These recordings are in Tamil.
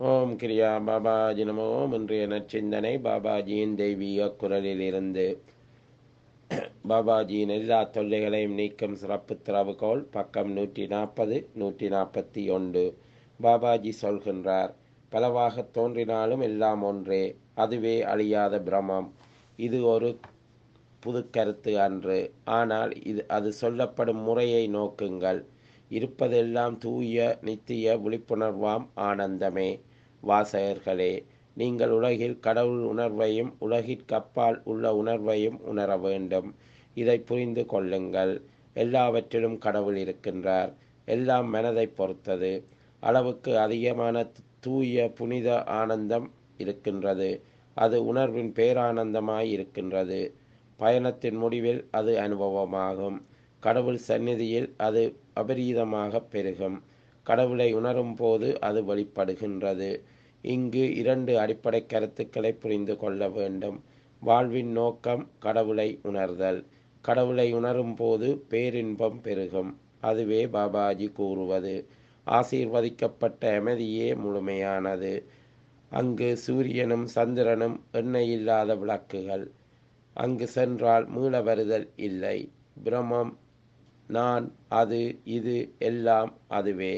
ஓம் கிரியா பாபாஜி நமோ இன்றைய நற்சிந்தனை பாபாஜியின் தெய்வீக குரலிலிருந்து பாபாஜியின் எல்லா தொல்லைகளையும் நீக்கும் சிறப்பு திறவுகோல் பக்கம் நூற்றி நாற்பது நூற்றி நாற்பத்தி ஒன்று பாபாஜி சொல்கின்றார் பலவாக தோன்றினாலும் எல்லாம் ஒன்றே அதுவே அழியாத பிரமம் இது ஒரு புது கருத்து அன்று ஆனால் இது அது சொல்லப்படும் முறையை நோக்குங்கள் இருப்பதெல்லாம் தூய நித்திய விழிப்புணர்வாம் ஆனந்தமே வாசகர்களே நீங்கள் உலகில் கடவுள் உணர்வையும் உலகிற்கப்பால் உள்ள உணர்வையும் உணர வேண்டும் இதை புரிந்து கொள்ளுங்கள் எல்லாவற்றிலும் கடவுள் இருக்கின்றார் எல்லாம் மனதை பொறுத்தது அளவுக்கு அதிகமான தூய புனித ஆனந்தம் இருக்கின்றது அது உணர்வின் பேரானந்தமாய் இருக்கின்றது பயணத்தின் முடிவில் அது அனுபவமாகும் கடவுள் சந்நிதியில் அது அபரீதமாக பெருகும் கடவுளை உணரும் போது அது வெளிப்படுகின்றது இங்கு இரண்டு அடிப்படை கருத்துக்களை புரிந்து கொள்ள வேண்டும் வாழ்வின் நோக்கம் கடவுளை உணர்தல் கடவுளை உணரும் போது பேரின்பம் பெருகும் அதுவே பாபாஜி கூறுவது ஆசீர்வதிக்கப்பட்ட அமைதியே முழுமையானது அங்கு சூரியனும் சந்திரனும் எண்ணெய் இல்லாத விளக்குகள் அங்கு சென்றால் மீள வருதல் இல்லை பிரமம் நான் அது இது எல்லாம் அதுவே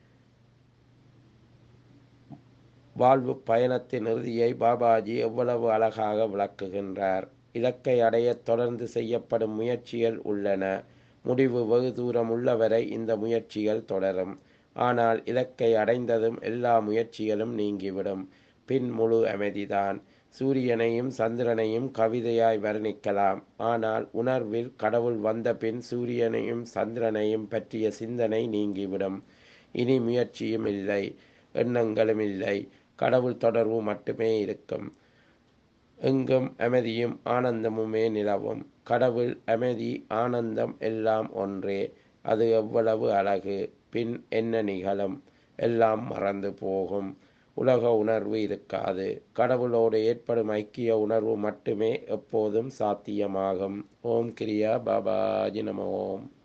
வாழ்வு பயணத்தின் இறுதியை பாபாஜி எவ்வளவு அழகாக விளக்குகின்றார் இலக்கை அடைய தொடர்ந்து செய்யப்படும் முயற்சிகள் உள்ளன முடிவு வெகு தூரம் உள்ளவரை இந்த முயற்சிகள் தொடரும் ஆனால் இலக்கை அடைந்ததும் எல்லா முயற்சிகளும் நீங்கிவிடும் பின் முழு அமைதிதான் சூரியனையும் சந்திரனையும் கவிதையாய் வர்ணிக்கலாம் ஆனால் உணர்வில் கடவுள் வந்த பின் சூரியனையும் சந்திரனையும் பற்றிய சிந்தனை நீங்கிவிடும் இனி முயற்சியும் இல்லை எண்ணங்களும் இல்லை கடவுள் தொடர்பு மட்டுமே இருக்கும் எங்கும் அமைதியும் ஆனந்தமுமே நிலவும் கடவுள் அமைதி ஆனந்தம் எல்லாம் ஒன்றே அது எவ்வளவு அழகு பின் என்ன நிகழும் எல்லாம் மறந்து போகும் உலக உணர்வு இருக்காது கடவுளோடு ஏற்படும் ஐக்கிய உணர்வு மட்டுமே எப்போதும் சாத்தியமாகும் ஓம் கிரியா பாபாஜி நம ஓம்